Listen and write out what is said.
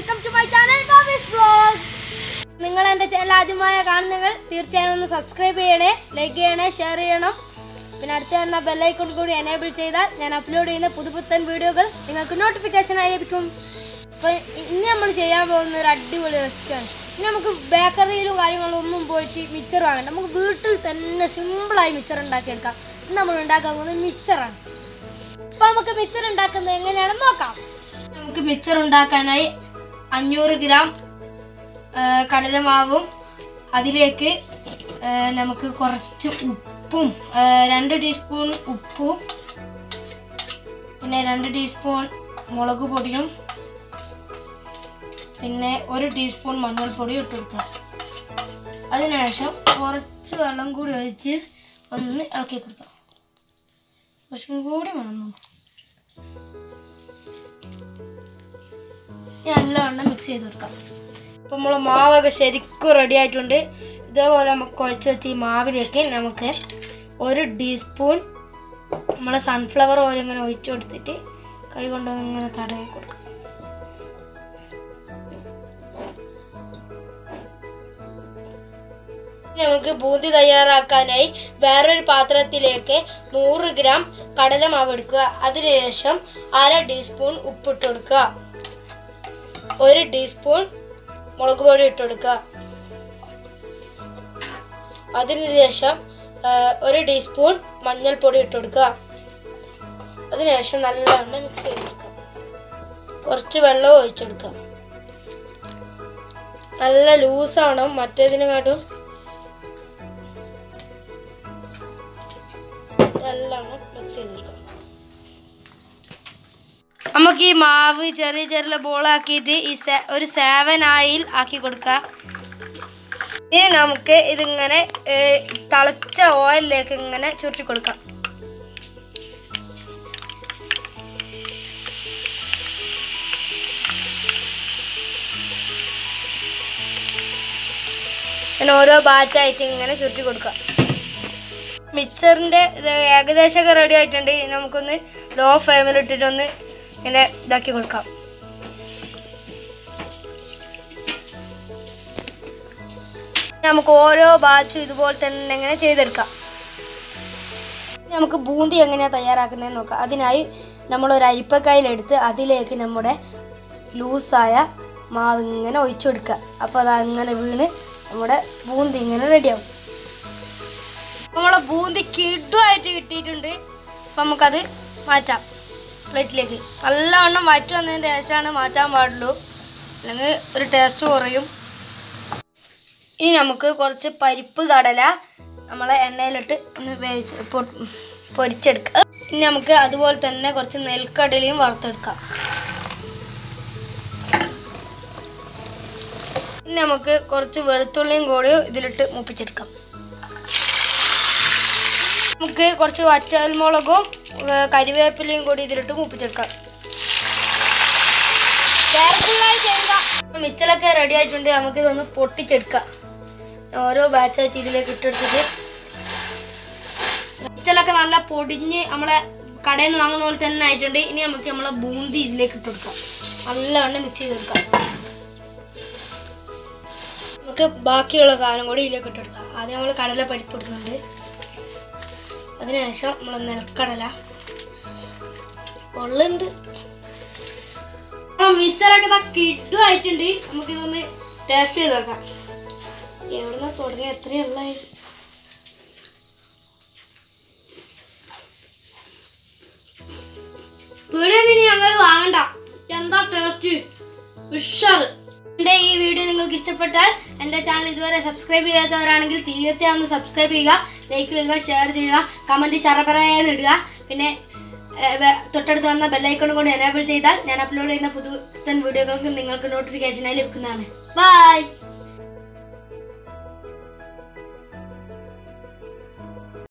welcome to my channel ബാബീസ് vlog നിങ്ങൾ എൻ്റെ ചാനൽ ആദ്യമായ കാണുന്നവർ തീർച്ചയായും ഒന്ന് സബ്സ്ക്രൈബ് ചെയ്യണേ ലൈക്ക് ചെയ്യണേ ഷെയർ ചെയ്യണം പിന്നെ അടുത്ത് വരുന്ന ബെല്ലൈക്കൺ കൂടി എനേബിൾ ചെയ്താൽ ഞാൻ അപ്ലോഡ് ചെയ്യുന്ന പുതുപുത്തൻ വീഡിയോകൾ നിങ്ങൾക്ക് നോട്ടിഫിക്കേഷനായി ലഭിക്കും അപ്പോൾ ഇനി നമ്മൾ ചെയ്യാൻ പോകുന്ന ഒരു അടിപൊളി റെസിപ്പിയാണ് ഇനി നമുക്ക് ബേക്കറിയിലും കാര്യങ്ങളും ഒന്നും പോയിട്ട് മിച്ചർ വാങ്ങണ്ട നമുക്ക് വീട്ടിൽ തന്നെ സിമ്പിളായി മിച്ചർ ഉണ്ടാക്കിയെടുക്കാം ഇന്ന് നമ്മൾ ഉണ്ടാക്കാൻ പോകുന്നത് മിച്ചറാണ് അപ്പോൾ നമുക്ക് മിച്ചർ ഉണ്ടാക്കുന്നത് എങ്ങനെയാണെന്ന് നോക്കാം നമുക്ക് മിച്ചർ ഉണ്ടാക്കാനായി അഞ്ഞൂറ് ഗ്രാം ആ, കടലമാവും അതിലേക്ക് ആ, നമുക്ക് കുറച്ച് ഉപ്പും ആ, രണ്ട് ടീസ്പൂൺ ഉപ്പും പിന്നെ രണ്ട് ടീസ്പൂൺ മുളക് പൊടിയും പിന്നെ ഒരു ടീസ്പൂൺ മഞ്ഞൾപ്പൊടിയും ഇട്ട് കൊടുക്കുക അതിനുശേഷം കുറച്ച് വെള്ളം കൂടി ഒഴിച്ച് ഒന്ന് ഇളക്കി കൊടുക്കാം കുറച്ചും കൂടി വേണം നമുക്ക് ഇനി നല്ലവണ്ണം മിക്സ് ചെയ്ത് കൊടുക്കാം അപ്പം നമ്മൾ മാവൊക്കെ ശരിക്കും റെഡി ആയിട്ടുണ്ട് ഇതേപോലെ നമുക്ക് കുഴച്ച് വെച്ച് ഈ മാവിലേക്ക് നമുക്ക് ഒരു ടീസ്പൂൺ നമ്മളെ സൺഫ്ലവർ ഓയിൽ ഇങ്ങനെ ഒഴിച്ചു കൊടുത്തിട്ട് കൈ കൊണ്ട് ഇങ്ങനെ തടവി കൊടുക്കാം ഇനി നമുക്ക് ബൂന്തി തയ്യാറാക്കാനായി വേറൊരു പാത്രത്തിലേക്ക് നൂറ് ഗ്രാം കടലമാവ് എടുക്കുക അതിനുശേഷം അര ടീസ്പൂൺ ഉപ്പിട്ട് കൊടുക്കുക ഒരു ടീസ്പൂൺ മുളക് പൊടി ഇട്ട് കൊടുക്കുക അതിനുശേഷം ആ, ഒരു ടീസ്പൂൺ മഞ്ഞൾപ്പൊടി ഇട്ട് കൊടുക്കുക അതിനുശേഷം നല്ലവണ്ണം മിക്സ് ചെയ്ത് കൊടുക്കുക കുറച്ച് വെള്ളം ഒഴിച്ചെടുക്കുക നല്ല ലൂസാണ് മറ്റേതിനെക്കാട്ടും നല്ലോണം മിക്സ് ചെയ്ത് കൊടുക്കുക നമുക്ക് ഈ മാവ് ചെറിയ ചെറിയ ബോളാക്കിയിട്ട് ഈ സെ- ഒരു സെവൻ ആയിൽ ആക്കി കൊടുക്കുക ഇനി നമുക്ക് ഇതിങ്ങനെ ഏ, തിളച്ച ഓയിലിലേക്ക് ഇങ്ങനെ ചുരുട്ടി കൊടുക്കാം അങ്ങനെ ഓരോ ബാച്ചായിട്ട് ഇങ്ങനെ ചുരുട്ടി കൊടുക്കാം മിക്സറിൻ്റെ ഇത് ഏകദേശമൊക്കെ റെഡി ആയിട്ടുണ്ട് ഇനി നമുക്കൊന്ന് ലോ ഫ്ലെയിമിൽ ഇട്ടിട്ടൊന്ന് ഇങ്ങനെ ഇതാക്കി കൊടുക്കാം ഇനി നമുക്ക് ഓരോ ബാച്ചും ഇതുപോലെ തന്നെ ഇങ്ങനെ ചെയ്തെടുക്കാം ഇനി നമുക്ക് ബൂന്തി എങ്ങനെയാണ് തയ്യാറാക്കുന്നതെന്ന് നോക്കാം അതിനായി നമ്മൾ ഒരു അരിപ്പക്കായിലെടുത്ത് അതിലേക്ക് നമ്മുടെ ലൂസായ മാവ് ഇങ്ങനെ ഒഴിച്ചു കൊടുക്കുക അപ്പോൾ അത് അങ്ങനെ വീണ് നമ്മുടെ ബൂന്തി ഇങ്ങനെ റെഡിയാവും നമ്മളെ ബൂന്തി കിടുവായിട്ട് കിട്ടിയിട്ടുണ്ട് അപ്പം നമുക്കത് മാറ്റാം പ്ലേറ്റിലേക്ക് നല്ലവണ്ണം വറ്റി വന്നതിന് ശേഷമാണ് മാറ്റാൻ പാടുള്ളൂ അല്ലെങ്കിൽ ഒരു ടേസ്റ്റ് കുറയും ഇനി നമുക്ക് കുറച്ച് പരിപ്പ് കടല നമ്മളെ എണ്ണയിലിട്ട് ഒന്ന് വേവിച്ച് പൊ- പൊരിച്ചെടുക്കുക ഇനി നമുക്ക് അതുപോലെ തന്നെ കുറച്ച് നെൽക്കടലയും വറുത്തെടുക്കാം ഇനി നമുക്ക് കുറച്ച് വെളുത്തുള്ളിയും കൂടി ഇതിലിട്ട് മൂപ്പിച്ചെടുക്കാം നമുക്ക് കുറച്ച് വറ്റൽമുളകും ഏർ കരിവേപ്പിലയും കൂടി ഇതിലിട്ട് മൂപ്പിച്ചെടുക്കാം കേർഫുള്ളായി ചെയ്യുക മിച്ചലൊക്കെ റെഡി ആയിട്ടുണ്ട് നമുക്ക് ഇതൊന്ന് പൊട്ടിച്ചെടുക്കാം ഓരോ ബാച്ചായിട്ട് ഇതിലേക്ക് ഇട്ടെടുത്തിട്ട് മിച്ചലൊക്കെ നല്ല പൊടിഞ്ഞ് നമ്മളെ കടയിൽ നിന്ന് വാങ്ങുന്ന പോലെ തന്നെ ആയിട്ടുണ്ട് ഇനി നമുക്ക് നമ്മളെ ബൂന്തി ഇതിലേക്ക് ഇട്ട് കൊടുക്കാം നല്ലവണ്ണം മിക്സ് ചെയ്ത് കൊടുക്കാം നമുക്ക് ബാക്കിയുള്ള സാധനം കൂടി ഇതിലേക്ക് ഇട്ട് കൊടുക്കാം ആദ്യം നമ്മൾ കടല പരിപ്പ് ഇടുന്നുണ്ട് അതിനുശേഷം നമ്മൾ നിലക്കടല വെള്ളമുണ്ട് മിച്ചറൊക്കെ ഇതാ കിട്ടുമായിട്ടുണ്ട് നമുക്കിതൊന്ന് ടേസ്റ്റ് ചെയ്ത് നോക്കാം എവിടുന്ന തുടങ്ങി എത്രയുള്ള വീഡിയോ ഇനി ഞങ്ങൾ വാങ്ങണ്ട എന്താ ടേസ്റ്റ് ഉഷാറ് എൻ്റെ ഈ വീഡിയോ നിങ്ങൾക്ക് ഇഷ്ടപ്പെട്ടാൽ എൻ്റെ ചാനൽ ഇതുവരെ സബ്സ്ക്രൈബ് ചെയ്യാത്തവരാണെങ്കിൽ തീർച്ചയായും ഒന്ന് സബ്സ്ക്രൈബ് ചെയ്യുക ലൈക്ക് ചെയ്യുക ഷെയർ ചെയ്യുക കമൻറ്റ് ചറപറയെന്ന് ഇടുക പിന്നെ ഏർ, ബെ- തൊട്ടടുത്ത് വന്ന ബെല്ലൈക്കണും കൂടി എനേബിൾ ചെയ്താൽ ഞാൻ അപ്ലോഡ് ചെയ്യുന്ന പുതു പുത്തൻ വീഡിയോകൾക്ക് നിങ്ങൾക്ക് നോട്ടിഫിക്കേഷനായി ലഭിക്കുന്നതാണ് ബൈ